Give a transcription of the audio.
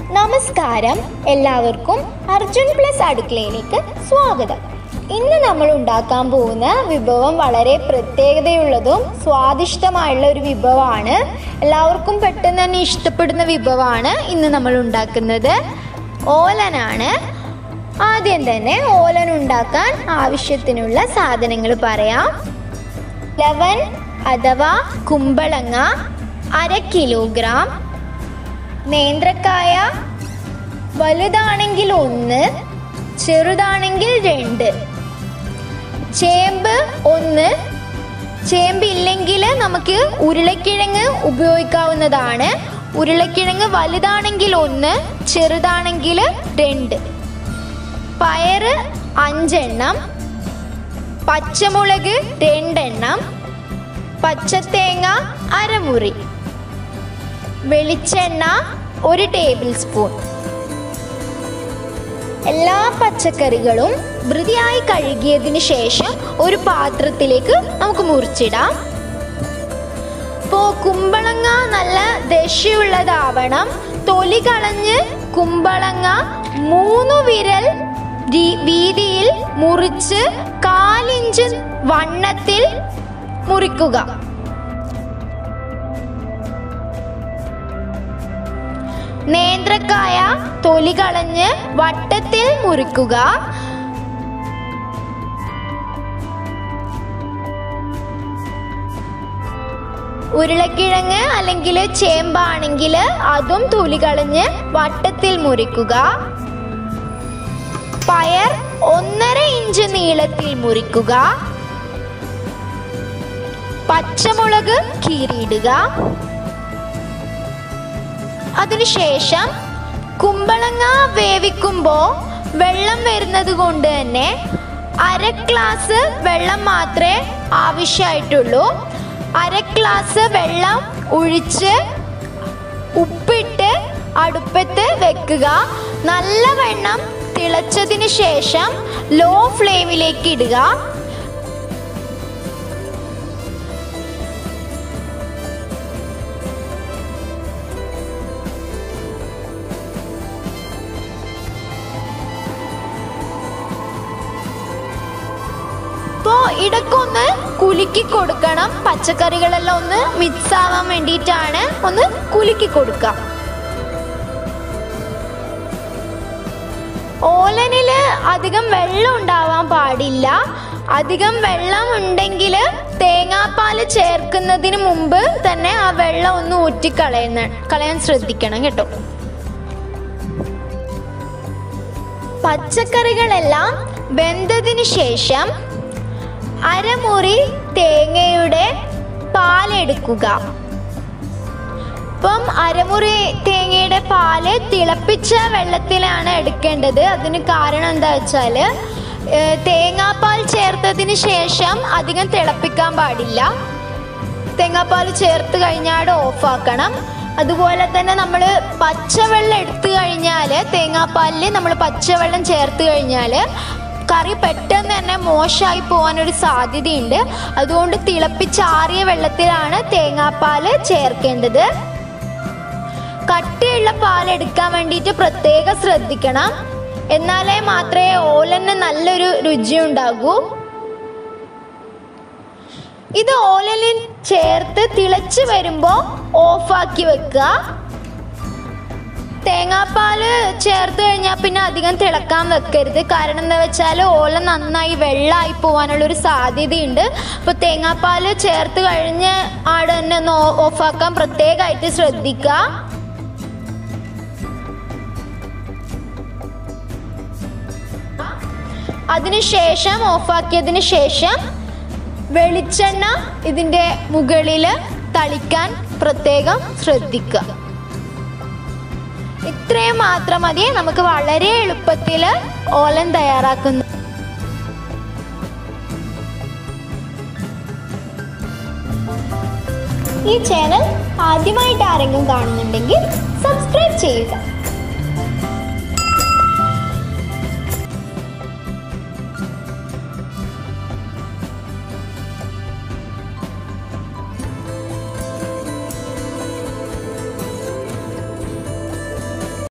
നമസ്കാരം എല്ലാവർക്കും അർജുൻ പ്ലസ് അടുക്കളയിലേക്ക് സ്വാഗതം ഇന്ന് നമ്മൾ ഉണ്ടാക്കാൻ പോകുന്ന വിഭവം വളരെ പ്രത്യേകതയുള്ളതും സ്വാദിഷ്ടമായുള്ള ഒരു വിഭവമാണ് എല്ലാവർക്കും പെട്ടെന്ന് തന്നെ ഇഷ്ടപ്പെടുന്ന വിഭവമാണ് ഇന്ന് നമ്മൾ ഉണ്ടാക്കുന്നത് ഓലനാണ് ആദ്യം തന്നെ ഓലൻ ഉണ്ടാക്കാൻ ആവശ്യത്തിനുള്ള സാധനങ്ങൾ പറയാം ലവൻ അഥവാ കുമ്പളങ്ങ അര കിലോഗ്രാം നേന്ത്രക്കായ വലുതാണെങ്കിൽ ഒന്ന് ചെറുതാണെങ്കിൽ രണ്ട് ചേമ്പ് ഒന്ന് ചേമ്പ് ഇല്ലെങ്കിൽ നമുക്ക് ഉരുളക്കിഴങ്ങ് ഉപയോഗിക്കാവുന്നതാണ് ഉരുളക്കിഴങ്ങ് വലുതാണെങ്കിൽ ഒന്ന് ചെറുതാണെങ്കിൽ രണ്ട് പയറ് അഞ്ചെണ്ണം പച്ചമുളക് രണ്ടെണ്ണം പച്ചത്തേങ്ങ അരമുറി വെളിച്ചെണ്ണ ഒരു ടേബിൾ സ്പൂൺ എല്ലാ പച്ചക്കറികളും വൃത്തിയായി കഴുകിയതിന് ശേഷം ഒരു പാത്രത്തിലേക്ക് നമുക്ക് മുറിച്ചിടാം ഇപ്പോൾ കുമ്പളങ്ങ നല്ല ദശയുള്ളതാവണം തൊലി കളഞ്ഞ് കുമ്പളങ്ങ മൂന്ന് വിരൽ രീ- വീതിയിൽ മുറിച്ച് കാലിഞ്ച് വണ്ണത്തിൽ മുറിക്കുക നേന്ത്രക്കായ തൊലി കളഞ്ഞ് വട്ടത്തിൽ മുറിക്കുക ഉരുളക്കിഴങ്ങ് അല്ലെങ്കിൽ ചേമ്പാണെങ്കിൽ അതും തൊലി കളഞ്ഞ് വട്ടത്തിൽ മുറിക്കുക പയർ ഒന്നര ഇഞ്ച് നീളത്തിൽ മുറിക്കുക പച്ചമുളക് കീറിയിടുക അതിനുശേഷം കുമ്പളങ്ങ വേവിക്കുമ്പോൾ വെള്ളം വരുന്നത് കൊണ്ട് തന്നെ അര ഗ്ലാസ് വെള്ളം മാത്രമേ ആവശ്യമായിട്ടുള്ളൂ അര ഗ്ലാസ് വെള്ളം ഒഴിച്ച് ഉപ്പിട്ട് അടുപ്പത്ത് വെക്കുക നല്ലവണ്ണം തിളച്ചതിന് ശേഷം ലോ ഫ്ലെയിമിലേക്ക് ഇടുക ഇപ്പോൾ ഇടയ്ക്കൊന്ന് കുലുക്കി കൊടുക്കണം പച്ചക്കറികളെല്ലാം ഒന്ന് മിക്സ് ആവാൻ വേണ്ടിയിട്ടാണ് ഒന്ന് കുലുക്കി കൊടുക്കുക ഓലനില് അധികം വെള്ളം ഉണ്ടാവാൻ പാടില്ല അധികം വെള്ളം ഉണ്ടെങ്കിൽ തേങ്ങാപ്പാൽ ചേർക്കുന്നതിന് മുമ്പ് തന്നെ ആ വെള്ളം ഒന്ന് ഊറ്റിക്കളയുന്ന കളയാൻ ശ്രദ്ധിക്കണം കേട്ടോ പച്ചക്കറികളെല്ലാം വെന്തതിന് ശേഷം അരമുറി തേങ്ങയുടെ പാലെടുക്കുക ഇപ്പം അരമുറി തേങ്ങയുടെ പാല് തിളപ്പിച്ച വെള്ളത്തിലാണ് എടുക്കേണ്ടത് അതിന് കാരണം എന്താ വെച്ചാൽ തേങ്ങാപ്പാൽ ചേർത്തതിന് ശേഷം അധികം തിളപ്പിക്കാൻ പാടില്ല തേങ്ങാപ്പാൽ ചേർത്ത് കഴിഞ്ഞാൽ ഓഫാക്കണം അതുപോലെ തന്നെ നമ്മൾ പച്ചവെള്ളം എടുത്തു കഴിഞ്ഞാൽ തേങ്ങാപ്പാലിൽ നമ്മൾ പച്ചവെള്ളം ചേർത്ത് കഴിഞ്ഞാൽ കറി പെട്ടെന്ന് തന്നെ മോശമായി പോകാനൊരു സാധ്യതയുണ്ട് അതുകൊണ്ട് തിളപ്പിച്ചാറിയ വെള്ളത്തിലാണ് തേങ്ങാപ്പാൽ ചേർക്കേണ്ടത് കട്ടിയുള്ള പാൽ എടുക്കാൻ വേണ്ടിയിട്ട് പ്രത്യേകം ശ്രദ്ധിക്കണം എന്നാലേ മാത്രമേ ഓലന് നല്ലൊരു രുചി ഉണ്ടാകൂ ഇത് ഓലനിൽ ചേർത്ത് തിളച്ച് വരുമ്പോൾ ഓഫാക്കി വെക്കുക തേങ്ങാപ്പാല് ചേർത്ത് കഴിഞ്ഞാൽ പിന്നെ അധികം തിളക്കാൻ വെക്കരുത് കാരണം എന്താ വെച്ചാൽ ഓല നന്നായി വെള്ളമായി പോകാനുള്ള ഒരു സാധ്യതയുണ്ട് അപ്പോൾ തേങ്ങാപ്പാല് ചേർത്ത് കഴിഞ്ഞ് ആടെ തന്നെ ഒന്ന് ഓ- ഓഫാക്കാൻ പ്രത്യേകമായിട്ട് ശ്രദ്ധിക്കുക അതിനുശേഷം ഓഫാക്കിയതിന് ശേഷം വെളിച്ചെണ്ണ ഇതിൻ്റെ മുകളിൽ തളിക്കാൻ പ്രത്യേകം ശ്രദ്ധിക്കുക ഇത്രയും മാത്രം മതി നമുക്ക് വളരെ എളുപ്പത്തിൽ ഓലൻ തയ്യാറാക്കുന്നു ഈ ചാനൽ ആദ്യമായിട്ട് ആരെങ്കിലും കാണുന്നുണ്ടെങ്കിൽ സബ്സ്ക്രൈബ് ചെയ്യുക